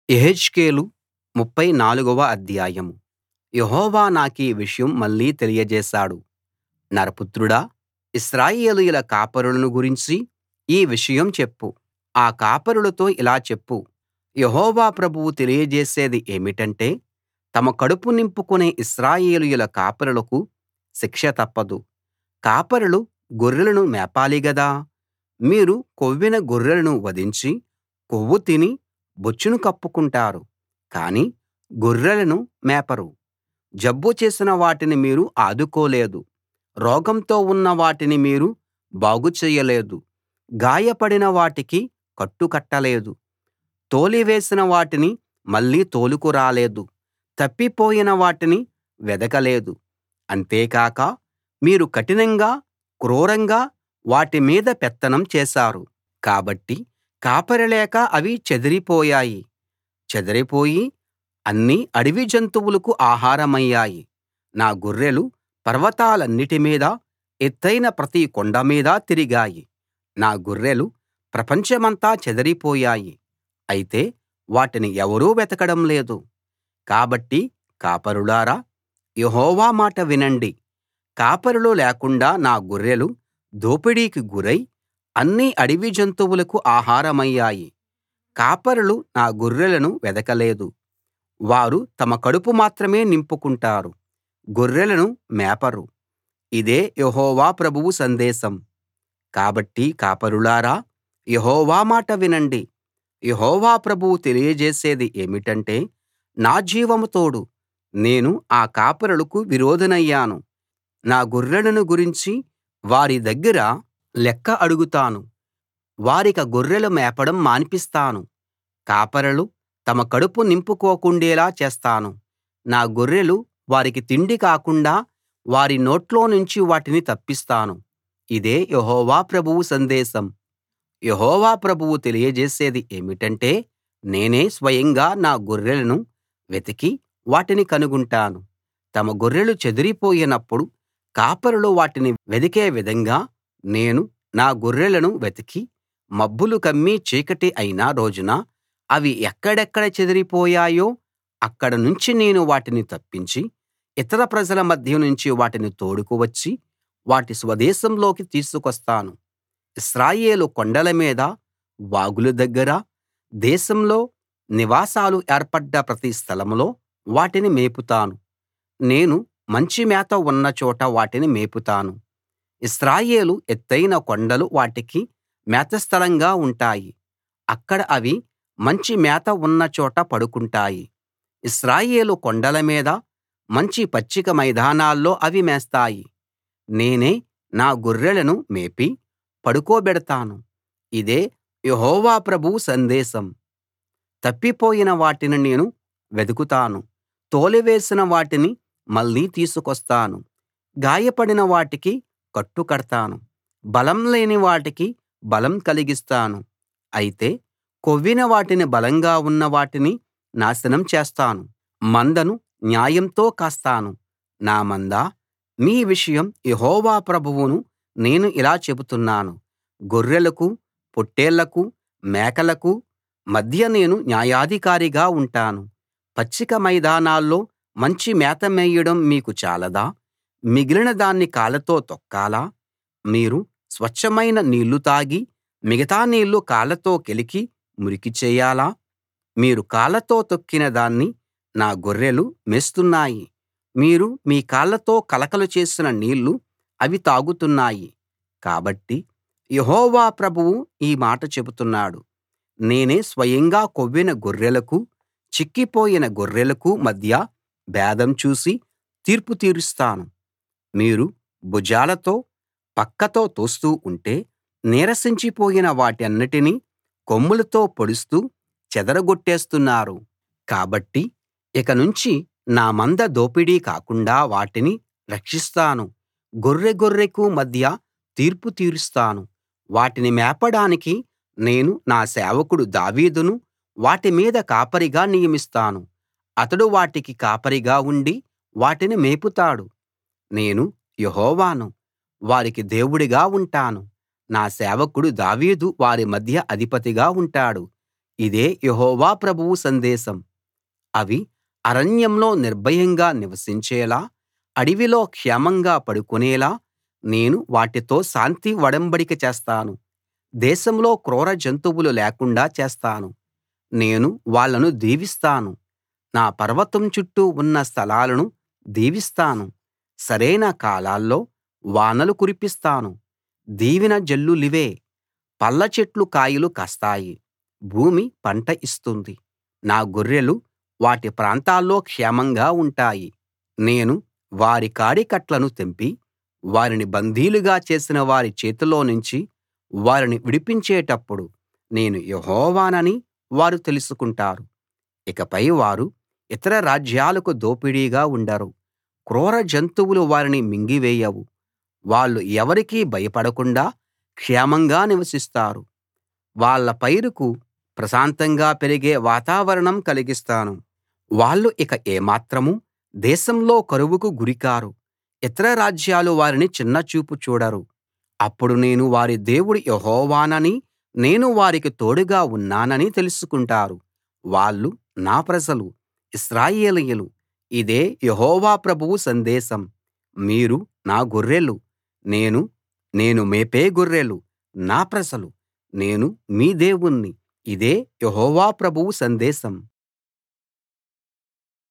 యెహెజ్కేలు 34 వ అధ్యాయం యెహోవా నాకీ విషయం మళ్ళీ తెలియజేశాడు నరపుత్రుడా ఇశ్రాయేలీయుల కాపరులను గురించి ఈ విషయం చెప్పు ఆ కాపరులతో ఇలా చెప్పు యెహోవా ప్రభువు తెలియజేసేది ఏమిటంటే తమ కడుపు నింపుకునే ఇశ్రాయేలీయుల కాపరులకు శిక్ష తప్పదు కాపరులు గొర్రెలను మేపాలి గదా మీరు కొవ్విన గొర్రెలను వధించి కొవ్వు తిని బొచ్చును కప్పుకుంటారు కానీ గొర్రెలను మేపరు జబ్బు చేసిన వాటిని మీరు ఆదుకోలేదు రోగంతో ఉన్న వాటిని మీరు బాగు చెయ్యలేదు గాయపడిన వాటికి కట్టు కట్టలేదు తోలివేసిన వాటిని మళ్ళీ తోలుకు రాలేదు తప్పిపోయిన వాటిని వెదకలేదు అంతేకాక మీరు కఠినంగా క్రూరంగా వాటి మీద పెత్తనం చేశారు కాబట్టి కాపరి లేక అవి చెదిరిపోయాయి చెదిరిపోయి అన్ని అడవి జంతువులకు ఆహారమయ్యాయి నా గొర్రెలు పర్వతాలన్నిటి మీద ఎత్తయిన ప్రతి కొండ మీద తిరిగాయి నా గొర్రెలు ప్రపంచమంతా చెదిరిపోయాయి అయితే వాటిని ఎవరూ వెతకడం లేదు కాబట్టి కాపరులారా యెహోవా మాట వినండి కాపరులు లేకుండా నా గొర్రెలు దోపిడీకి గురై అన్ని అడవి జంతువులకు ఆహారమయ్యాయి కాపరులు నా గొర్రెలను వెదకలేదు వారు తమ కడుపు మాత్రమే నింపుకుంటారు గొర్రెలను మేపరు ఇదే యెహోవా ప్రభువు సందేశం కాబట్టి కాపరులారా యెహోవా మాట వినండి యెహోవా ప్రభువు తెలియజేసేది ఏమిటంటే నా జీవం తోడు నేను ఆ కాపరులకు విరోధినయ్యాను నా గొర్రెలను గురించి వారి దగ్గర లెక్క అడుగుతాను వారిక గొర్రెలు మేపడం మాన్పిస్తాను కాపరులు తమ కడుపు నింపుకోకుండేలా చేస్తాను నా గొర్రెలు వారికి తిండి కాకుండా వారి నోట్లోనుంచి వాటిని తప్పిస్తాను ఇదే యెహోవా ప్రభువు సందేశం యెహోవా ప్రభువు తెలియజేసేది ఏమిటంటే నేనే స్వయంగా నా గొర్రెలను వెతికి వాటిని కనుగొంటాను తమ గొర్రెలు చెదిరిపోయినప్పుడు కాపరులు వాటిని వెదికే విధంగా నేను నా గొర్రెలను వెతికి మబ్బులు కమ్మి చీకటి అయిన రోజున అవి ఎక్కడెక్కడ చెదిరిపోయాయో అక్కడ నుంచి నేను వాటిని తప్పించి ఇతర ప్రజల మధ్య నుంచి వాటిని తోడుకు వచ్చి వాటి స్వదేశంలోకి తీసుకొస్తాను ఇశ్రాయేలు కొండల మీద వాగుల దగ్గర దేశంలో నివాసాలు ఏర్పడ్డ ప్రతి స్థలంలో వాటిని మేపుతాను నేను మంచి మేత ఉన్న చోట వాటిని మేపుతాను ఇశ్రాయేలు ఎత్తయిన కొండలు వాటికి మేతస్థలంగా ఉంటాయి అక్కడ అవి మంచి మేత ఉన్న చోట పడుకుంటాయి ఇశ్రాయేలు కొండల మీద మంచి పచ్చిక మైదానాల్లో అవి మేస్తాయి నేనే నా గొర్రెలను మేపి పడుకోబెడతాను ఇదే యెహోవా ప్రభువు సందేశం తప్పిపోయిన వాటిని నేను వెదుకుతాను తోలివేసిన వాటిని మళ్ళీ తీసుకొస్తాను గాయపడిన వాటికి కట్టు కడతాను బలం లేని వాటికి బలం కలిగిస్తాను అయితే కొవ్విన వాటిని బలంగా ఉన్న వాటిని నాశనం చేస్తాను మందను న్యాయంతో కాస్తాను నా మందా మీ విషయం యెహోవా ప్రభువును నేను ఇలా చెబుతున్నాను గొర్రెలకు పొట్టేళ్లకు మేకలకు మధ్య నేను న్యాయాధికారిగా ఉంటాను పచ్చిక మైదానాల్లో మంచి మేత మేయడం మీకు చాలదా మిగిలిన దాన్ని కాళ్ళతో తొక్కాలా మీరు స్వచ్ఛమైన నీళ్లు తాగి మిగతా నీళ్లు కాళ్ళతో కెలికి మురికి చేయాలా మీరు కాళ్ళతో తొక్కిన దాన్ని నా గొర్రెలు మేస్తున్నాయి మీరు మీ కాళ్ళతో కలకలు చేసిన నీళ్లు అవి తాగుతున్నాయి కాబట్టి యెహోవా ప్రభువు ఈ మాట చెబుతున్నాడు నేనే స్వయంగా కొవ్విన గొర్రెలకు చిక్కిపోయిన గొర్రెలకు మధ్య భేదం చూసి తీర్పు తీరుస్తాను మీరు భుజాలతో పక్కతో తోస్తూ ఉంటే నీరసించిపోయిన వాటన్నిటినీ కొమ్ములతో పొడుస్తూ చెదరగొట్టేస్తున్నారు కాబట్టి ఇక నుంచి నా మంద దోపిడీ కాకుండా వాటిని రక్షిస్తాను గొర్రె గొర్రెకు మధ్య తీర్పు తీరుస్తాను వాటిని మేపడానికి నేను నా సేవకుడు దావీదును వాటి మీద కాపరిగా నియమిస్తాను అతడు వాటికి కాపరిగా ఉండి వాటిని మేపుతాడు నేను యెహోవాను వారికి దేవుడిగా ఉంటాను నా సేవకుడు దావీదు వారి మధ్య అధిపతిగా ఉంటాడు ఇదే యెహోవా ప్రభువు సందేశం అవి అరణ్యంలో నిర్భయంగా నివసించేలా అడవిలో క్షేమంగా పడుకునేలా నేను వాటితో శాంతి ఒడంబడిక చేస్తాను దేశంలో క్రూర జంతువులు లేకుండా చేస్తాను నేను వాళ్ళను దీవిస్తాను నా పర్వతం చుట్టూ ఉన్న స్థలాలను దీవిస్తాను సరైన కాలాల్లో వానలు కురిపిస్తాను దీవెన జల్లులివే పళ్ళ చెట్లు కాయలు కాస్తాయి భూమి పంట ఇస్తుంది నా గొర్రెలు వాటి ప్రాంతాల్లో క్షేమంగా ఉంటాయి నేను వారి కాడికట్లను తెంపి వారిని బందీలుగా చేసిన వారి చేతిలోనుంచి వారిని విడిపించేటప్పుడు నేను యెహోవానని వారు తెలుసుకుంటారు ఇకపై వారు ఇతర రాజ్యాలకు దోపిడీగా ఉండరు క్రూర జంతువులు వారిని మింగివేయవు వాళ్ళు ఎవరికీ భయపడకుండా క్షేమంగా నివసిస్తారు వాళ్ళ పైరుకు ప్రశాంతంగా పెరిగే వాతావరణం కలిగిస్తాను వాళ్ళు ఇక ఏమాత్రం దేశంలో కరువుకు గురికారు ఇతర రాజ్యాలు వారిని చిన్నచూపు చూడరు అప్పుడు నేను వారి దేవుడు యెహోవానని నేను వారికి తోడుగా ఉన్నానని తెలుసుకుంటారు వాళ్ళు నా ప్రజలు ఇశ్రాయేలీయులు ఇదే యెహోవా ప్రభువు సందేశం మీరు నా గొర్రెలు నేను నేను మేపే గొర్రెలు నా ప్రజలు నేను మీ దేవుణ్ణి ఇదే యెహోవా ప్రభువు సందేశం